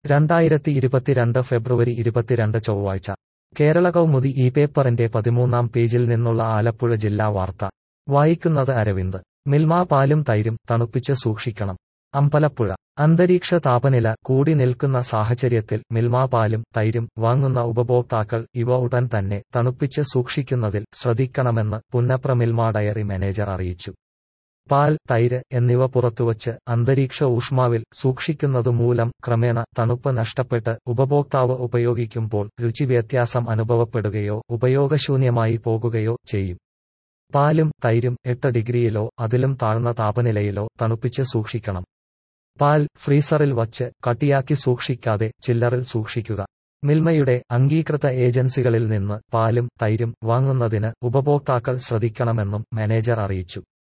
രണ്ടായിരത്തി ഇരുപത്തിരണ്ട് ഫെബ്രുവരി ഇരുപത്തിരണ്ട് ചൊവ്വാഴ്ച കേരള കൗമുദി ഈ പേപ്പറിന്റെ പതിമൂന്നാം പേജിൽ നിന്നുള്ള ആലപ്പുഴ ജില്ലാ വാർത്ത വായിക്കുന്നത് അരവിന്ദ് മിൽമ പാലും തൈരും തണുപ്പിച്ച് സൂക്ഷിക്കണം അമ്പലപ്പുഴ അന്തരീക്ഷ താപനില കൂടി നിൽക്കുന്ന സാഹചര്യത്തിൽ മിൽമ പാലും തൈരും വാങ്ങുന്ന ഉപഭോക്താക്കൾ ഇവ ഉടൻ തന്നെ തണുപ്പിച്ച് സൂക്ഷിക്കുന്നതിൽ ശ്രദ്ധിക്കണമെന്ന് പുന്നപ്ര മിൽമ ഡയറി മാനേജർ അറിയിച്ചു പാൽ തൈര് എന്നിവ പുറത്തുവച്ച് അന്തരീക്ഷ ഊഷ്മാവിൽ സൂക്ഷിക്കുന്നതുമൂലം ക്രമേണ തണുപ്പ് നഷ്ടപ്പെട്ട് ഉപഭോക്താവ് ഉപയോഗിക്കുമ്പോൾ രുചിവ്യത്യാസം അനുഭവപ്പെടുകയോ ഉപയോഗശൂന്യമായി പോകുകയോ ചെയ്യും പാലും തൈരും എട്ട് ഡിഗ്രിയിലോ അതിലും താഴ്ന്ന താപനിലയിലോ തണുപ്പിച്ച് സൂക്ഷിക്കണം പാൽ ഫ്രീസറിൽ വച്ച് കട്ടിയാക്കി സൂക്ഷിക്കാതെ ചില്ലറിൽ സൂക്ഷിക്കുക മിൽമയുടെ അംഗീകൃത ഏജൻസികളിൽ നിന്ന് പാലും തൈരും വാങ്ങുന്നതിന് ഉപഭോക്താക്കൾ ശ്രദ്ധിക്കണമെന്നും മാനേജർ അറിയിച്ചു